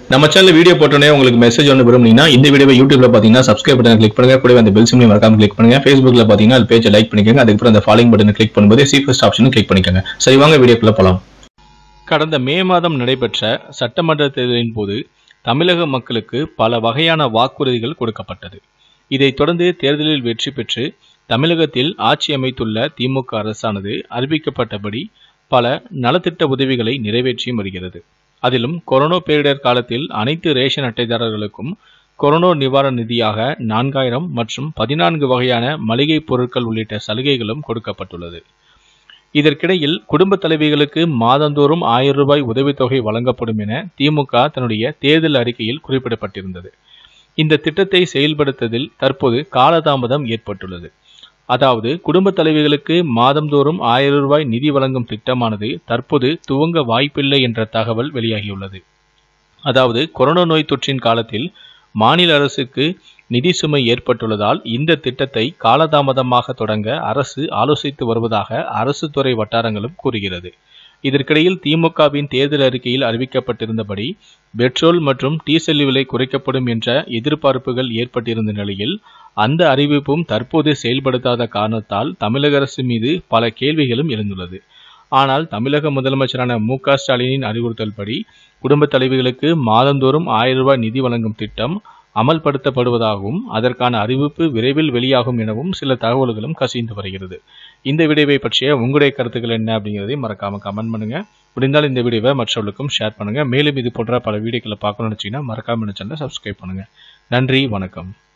நம்ம channel video போட்டோன்னே உங்களுக்கு மெசேஜ் ஒன்று விரும்புனீங்கன்னா இந்த வீடியோவை யூடியூப்ல பார்த்தீங்கன்னா சப்ஸ்கிரைப் பட்டன் கிளிக் பண்ணுங்க கூடவே அந்த பெல் சிம்லையும் மறக்காம கிளிக் பண்ணுங்க ஃபேஸ்புக்ல பார்த்தீங்கன்னா அது பேஜை லைக் பண்ணிக்கோங்க அதுக்கப்புறம் அந்த ஃபாலோயிங் பட்டனை கிளிக் பண்ணும்போது சி ஃபர்ஸ்ட் ஆப்ஷனும் கிளிக் பண்ணிக்கோங்க சரி வாங்க வீடியோக்குள்ள போலாம் கடந்த மே மாதம் நடைபெற்ற சட்டமன்ற தேர்தலின் போது தமிழக மக்களுக்கு பல வகையான வாக்குறுதிகள் கொடுக்கப்பட்டது இதைத் தொடர்ந்து தேர்தலில் வெற்றி பெற்று தமிழகத்தில் ஆட்சி அமைத்துள்ள திமுக அரசானது அறிவிக்கப்பட்டபடி பல நலத்திட்ட உதவிகளை நிறைவேற்றியும் வருகிறது அதிலும் கொரோனா பேரிடர் காலத்தில் அனைத்து ரேஷன் அட்டைதாரர்களுக்கும் கொரோனா நிவாரண நிதியாக நான்காயிரம் மற்றும் பதினான்கு வகையான மளிகை பொருட்கள் உள்ளிட்ட சலுகைகளும் கொடுக்கப்பட்டுள்ளது இதற்கிடையில் குடும்ப தலைவிகளுக்கு மாதந்தோறும் ஆயிரம் ரூபாய் உதவித்தொகை வழங்கப்படும் என திமுக தன்னுடைய தேர்தல் அறிக்கையில் குறிப்பிடப்பட்டிருந்தது இந்த திட்டத்தை செயல்படுத்துவதில் தற்போது காலதாமதம் ஏற்பட்டுள்ளது அதாவது குடும்ப தலைவிகளுக்கு மாதந்தோறும் ஆயிரம் ரூபாய் நிதி வழங்கும் திட்டமானது தற்போது துவங்க வாய்ப்பில்லை என்ற தகவல் வெளியாகியுள்ளது அதாவது கொரோனா நோய் தொற்றின் காலத்தில் மாநில அரசுக்கு நிதி சுமை ஏற்பட்டுள்ளதால் இந்த திட்டத்தை காலதாமதமாக தொடங்க அரசு ஆலோசித்து வருவதாக அரசு துறை வட்டாரங்களும் கூறுகிறது இதற்கிடையில் திமுகவின் தேர்தல் அறிக்கையில் அறிவிக்கப்பட்டிருந்தபடி பெட்ரோல் மற்றும் டீசல் விலை குறைக்கப்படும் என்ற எதிர்பார்ப்புகள் ஏற்பட்டிருந்த நிலையில் அந்த அறிவிப்பும் தற்போது செயல்படுத்தாத காரணத்தால் தமிழக அரசு மீது பல கேள்விகளும் எழுந்துள்ளது ஆனால் தமிழக முதலமைச்சரான மு க ஸ்டாலினின் அறிவுறுத்தல்படி குடும்ப தலைவிகளுக்கு மாதந்தோறும் ஆயிரம் ரூபாய் நிதி வழங்கும் திட்டம் அமல்படுத்தப்படுவதாகவும் அதற்கான அறிவிப்பு விரைவில் வெளியாகும் எனவும் சில தகவல்களும் கசிந்து வருகிறது இந்த வீடியோவை பற்றிய உங்களுடைய கருத்துக்கள் என்ன அப்படிங்கிறதை மறக்காம கமெண்ட் பண்ணுங்க முடிந்தால் இந்த வீடியோவை மற்றவர்களுக்கும் ஷேர் பண்ணுங்க மேலும் இது போன்ற பல வீடியோக்களை பார்க்கணும்னு நினைச்சீங்கன்னா மறக்காம இந்த சேனலை சப்ஸ்கிரைப் பண்ணுங்க நன்றி வணக்கம்